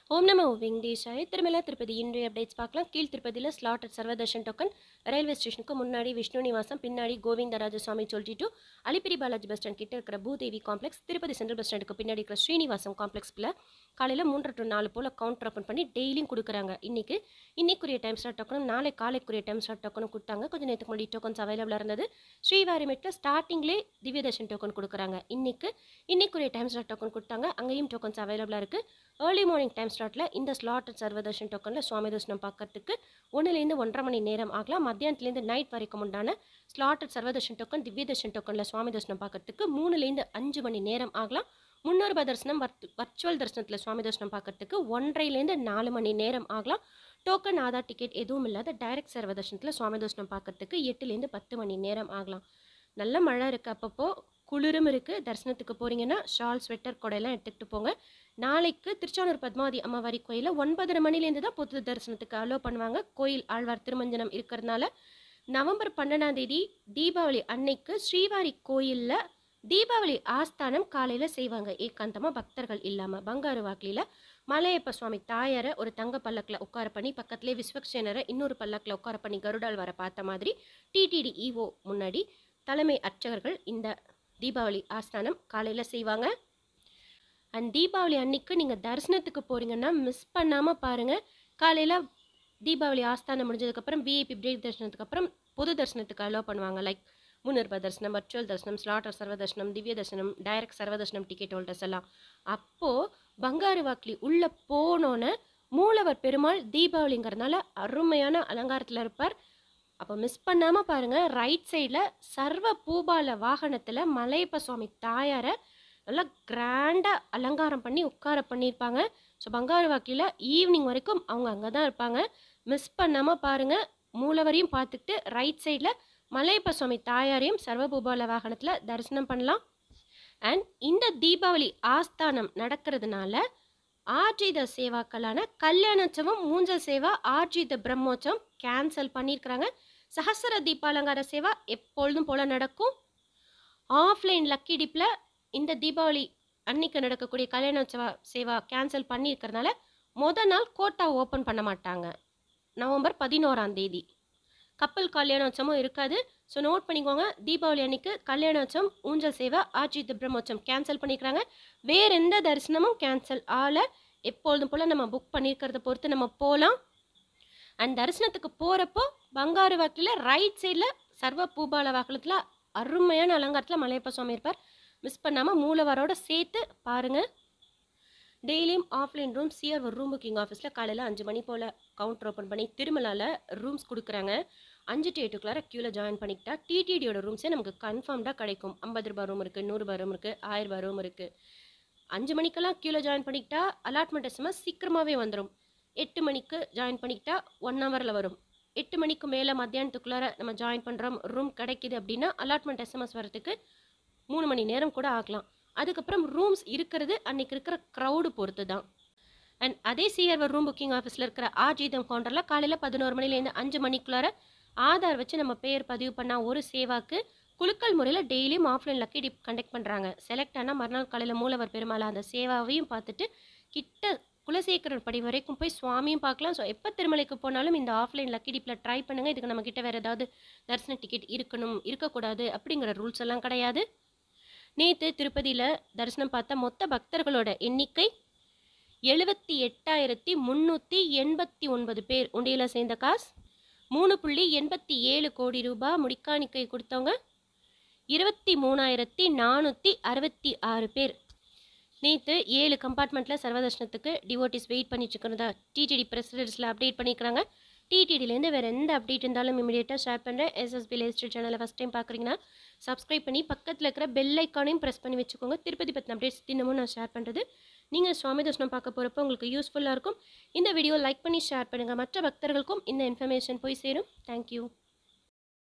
ஓம் நம வெங்கடேஷாய திருமலா திருப்பதி இன்றைய அப்டேட்ஸ் பார்க்கலாம் கீழ் திருப்பதியில் ஸ்லாட்டட் சர்வதர்ஷன் டோக்கன் ரயில்வே ஸ்டேஷனுக்கு முன்னாடி விஷ்ணு நிவாசம் பின்னாடி கோவிந்தராஜ சுவாமி சொல்லிட்டு to Alipiri Balaji bus stand கிட்ட இருக்கிற Bhudevi complex Tirupati central bus ஸ்டாண்டுக்கு பின்னாடி இருக்கிற ஸ்ரீனிவாசம் காம்ப்ளெக்ஸில் காலையில் மூன்று டு நாலு போல் கவுண்டர் ஓப்பன் பண்ணி டெய்லியும் கொடுக்குறாங்க இன்னைக்கு இன்னைக்குரிய டைம் ஸ்டார்ட் டோக்கனும் நாளை காலைக்குரிய டைம் ஸ்டார்ட் டோக்கனும் கொடுத்தாங்க கொஞ்சம் நேரத்துக்கு முன்னாடி டோக்கன்ஸ் அவைலபிளாக இருந்தது ஸ்ரீவாரிமெட்டில் ஸ்டார்டிங்லே திவ்யதர்ஷன் டோக்கன் கொடுக்குறாங்க இன்னைக்கு இன்னைக்குரிய டைம் ஸ்லாட் டோக்கன் கொடுத்தாங்க அங்கேயும் டோக்கன்ஸ் அவைலபிளாக இருக்குது ஏர்லி மார்னிங் டைம் ஸ்லாட்டில் இந்த ஸ்லாட் சர்வதர்ஷன் டோக்கனில் சுவாமி தரிசனம் பார்க்கறதுக்கு ஒன்றுலேருந்து ஒன்றரை மணி நேரம் ஆகலாம் மத்தியானத்துலேருந்து நைட் வரைக்கும் உண்டான ஸ்லாட்டட் சர்வதர்ஷன் டோக்கன் திவ்யதர்ஷன் டோக்கனில் சுவாமி தரிசனம் பார்க்கறதுக்கு மூணுலேருந்து அஞ்சு மணி நேரம் ஆகலாம் முன்னூறு ரூபாய் தரிசனம் வர்த் வர்ச்சுவல் தரிசனத்தில் சுவாமி தரிசனம் பார்க்கறதுக்கு ஒன்றரைலேருந்து நாலு மணி நேரம் ஆகலாம் டோக்கன் ஆதார் டிக்கெட் எதுவும் இல்லாத டைரக்ட் சர்வதர்ஷனத்தில் சுவாமி தரிசனம் பார்க்கறதுக்கு எட்டுலேருந்து பத்து மணி நேரம் ஆகலாம் நல்ல மழை இருக்குது அப்பப்போ குளிரும் இருக்குது தரிசனத்துக்கு போகிறீங்கன்னா ஷால் ஸ்வெட்டர் கொடையெல்லாம் எடுத்துகிட்டு போங்க நாளைக்கு திருச்சானூர் பத்மாவதி அம்மாவாரி கோயிலில் ஒன்பதரை மணிலேருந்து தான் பொது தரிசனத்துக்கு அலோ பண்ணுவாங்க கோயில் ஆழ்வார் திருமஞ்சனம் இருக்கிறதுனால நவம்பர் பன்னெண்டாம் தேதி தீபாவளி அன்னைக்கு ஸ்ரீவாரி கோயிலில் தீபாவளி ஆஸ்தானம் காலையில் செய்வாங்க ஏகாந்தமாக பக்தர்கள் இல்லாமல் பங்காரு வாக்கிலில் மலையப்ப சுவாமி தாயாரை ஒரு தங்க பல்லக்கில் உட்கார பண்ணி பக்கத்துலேயே விஸ்வக்சேனரை இன்னொரு பல்லக்கில் உட்கார பண்ணி கருடால் வர பார்த்த மாதிரி டிடிடி இஓ முன்னாடி தலைமை அர்ச்சகர்கள் இந்த தீபாவளி ஆஸ்தானம் காலையில் செய்வாங்க அண்ட் தீபாவளி அன்னைக்கு நீங்கள் தரிசனத்துக்கு போகிறீங்கன்னா மிஸ் பண்ணாமல் பாருங்கள் காலையில் தீபாவளி ஆஸ்தானம் முடிஞ்சதுக்கப்புறம் விஐபி பிரேக் தரிசனத்துக்கு அப்புறம் பொது தரிசனத்துக்கு அலோவ் பண்ணுவாங்க லைக் முன்னிருப தரிசனம் வர்ச்சுவல் தரிசனம் ஸ்லாட்டர் சர்வ தரிசனம் திவ்ய தரிசனம் டைரக்ட் சர்வ தரிசனம் டிக்கெட் ஹோல்டர்ஸ் எல்லாம் அப்போது பங்காரு வாக்லி உள்ளே போனோன்னே மூலவர் பெருமாள் தீபாவளிங்கிறதுனால அருமையான அலங்காரத்தில் இருப்பார் அப்போ மிஸ் பண்ணாமல் பாருங்கள் ரைட் சைடில் சர்வ பூபால வாகனத்தில் மலையப்ப சுவாமி தாயாரை நல்லா கிராண்டாக அலங்காரம் பண்ணி உட்கார பண்ணியிருப்பாங்க ஸோ பங்காரு வாக்கியில் ஈவினிங் வரைக்கும் அவங்க அங்கே தான் இருப்பாங்க மிஸ் பண்ணாமல் பாருங்கள் மூலவரையும் பார்த்துக்கிட்டு ரைட் சைடில் மலையப்ப சுவாமி தாயாரையும் சர்வபூபால வாகனத்தில் தரிசனம் பண்ணலாம் அண்ட் இந்த தீபாவளி ஆஸ்தானம் நடக்கிறதுனால ஆர்ஜித சேவாக்களான கல்யாணோற்சவம் மூஞ்சல் சேவா ஆர்ஜித பிரம்மோற்சவம் கேன்சல் பண்ணியிருக்கிறாங்க சஹஸ்ர தீபாலங்கார சேவா எப்பொழுதும் போல் நடக்கும் ஆஃப்லைன் லக்கி டிப்பில் இந்த தீபாவளி அன்னைக்கு நடக்கக்கூடிய கல்யாணோற்சவ சேவா கேன்சல் பண்ணியிருக்கிறதுனால மொதல் நாள் கோட்டா ஓப்பன் பண்ண மாட்டாங்க நவம்பர் பதினோராம் தேதி கப்பல் கல்யாணோற்சவம் இருக்காது ஸோ நோட் பண்ணிக்கோங்க தீபாவளி அன்னைக்கு கல்யாணோற்சவம் ஊஞ்சல் சேவை ஆஜித் பிரம்மோற்சவம் கேன்சல் பண்ணிக்கிறாங்க வேற எந்த தரிசனமும் கேன்சல் ஆகல எப்பொழுதும் போல் நம்ம புக் பண்ணியிருக்கிறத பொறுத்து நம்ம போகலாம் அண்ட் தரிசனத்துக்கு போகிறப்போ பங்காரு வாக்கில் ரைட் சைடில் சர்வ பூபால வாக்கிலத்தில் அருமையான அலங்காரத்தில் மலையப்ப சுவாமி இருப்பார் மிஸ் பண்ணாமல் மூலவரோட சேர்த்து பாருங்கள் டெய்லியும் ஆஃப்லைன் ரூம் சிஆர் ஒரு ரூம் புக்கிங் ஆஃபீஸில் காலையில் அஞ்சு மணி போல் கவுண்டர் ஓப்பன் பண்ணி திருமலாவில் ரூம்ஸ் கொடுக்குறாங்க அஞ்சு டு எட்டுக்குள்ளார க்யூவில் ஜாயின் பண்ணிக்கிட்டா டிடிடியோட ரூம்ஸே நமக்கு கன்ஃபார்ம்டாக கிடைக்கும் ஐம்பது ரூபா ரூம் இருக்குது நூறுரூபா ரூம் இருக்குது ஆயிரரூபா ரூம் இருக்குது அஞ்சு மணிக்கெல்லாம் க்யூவில் ஜாயின் பண்ணிக்கிட்டா அலாட்மெண்ட் எஸ்எம்எஸ் சீக்கிரமாகவே வந்துடும் எட்டு மணிக்கு ஜாயின் பண்ணிக்கிட்டா ஒன் ஹவரில் வரும் எட்டு மணிக்கு மேலே மத்தியானத்துக்குள்ளார நம்ம ஜாயின் பண்ணுறோம் ரூம் கிடைக்குது அப்படின்னா அலாட்மெண்ட் எஸ்எம்எஸ் வரதுக்கு மூணு மணி நேரம் கூட ஆகலாம் அதுக்கப்புறம் ரூம்ஸ் இருக்கிறது அன்னைக்கு இருக்கிற க்ரௌடு பொறுத்து தான் அண்ட் அதே சிஆர்வர் ரூம் புக்கிங் ஆஃபீஸில் இருக்கிற ஆஜிதம் கவுண்டரில் காலையில் பதினோரு மணிலேருந்து அஞ்சு மணிக்குள்ளார ஆதார் வச்சு நம்ம பெயர் பதிவு பண்ணால் ஒரு சேவாக்கு குலுக்கல் முறையில் டெய்லியும் ஆஃப்லைன் லக்கி டிப் கண்டக்ட் பண்ணுறாங்க செலக்ட் ஆனால் மறுநாள் காலையில் மூலவர் பெருமாள் அந்த சேவாவையும் பார்த்துட்டு கிட்ட குலசேகரர் படி வரைக்கும் போய் சுவாமியும் பார்க்கலாம் ஸோ எப்போ திருமலைக்கு போனாலும் இந்த ஆஃப்லைன் லக்கி டிப்பில் ட்ரை பண்ணுங்கள் இதுக்கு நம்ம கிட்ட வேறு ஏதாவது தரிசன டிக்கெட் இருக்கணும் இருக்கக்கூடாது அப்படிங்கிற ரூல்ஸ் எல்லாம் கிடையாது நேற்று திருப்பதியில் தரிசனம் பார்த்த மொத்த பக்தர்களோட எண்ணிக்கை எழுபத்தி எட்டாயிரத்தி முந்நூற்றி எண்பத்தி ஒன்பது பேர் உண்டியில் சேர்ந்த காசு மூணு புள்ளி எண்பத்தி ஏழு கோடி ரூபாய் முடிக்காணிக்கை கொடுத்தவங்க இருபத்தி மூணாயிரத்தி நானூற்றி அறுபத்தி ஆறு பேர் நேற்று ஏழு கம்பார்ட்மெண்ட்டில் சர்வதர்ஷனத்துக்கு டிவோட்டிஸ் வெயிட் பண்ணிட்டு இருக்கிறதா டிடிடி ப்ரெசிடென்ட்ஸில் அப்டேட் பண்ணிக்கிறாங்க டிடிடிலேருந்து வேறு எந்த அப்டேட் இருந்தாலும் இமீடியட்டாக ஷேர் பண்ணுறேன் எஸ்எஸ்பி லேஸ்டர் சேனலை ஃபஸ்ட் டைம் பார்க்குறீங்கன்னா சப்ஸ்கிரைப் பண்ணி பக்கத்தில் இருக்கிற பெல் ஐக்கானையும் ப்ரெஸ் பண்ணி வச்சுக்கோங்க திருப்பதி பற்றின அப்டேட்ஸ் தினமும் நான் ஷேர் பண்ணுறது நீங்கள் சுவாமி தர்ஷனம் பார்க்க போகிறப்போ உங்களுக்கு யூஸ்ஃபுல்லாக இருக்கும் இந்த வீடியோ லைக் பண்ணி ஷேர் பண்ணுங்கள் மற்ற பக்தர்களுக்கும் இந்த இன்ஃபர்மேஷன் போய் சேரும் தேங்க்யூ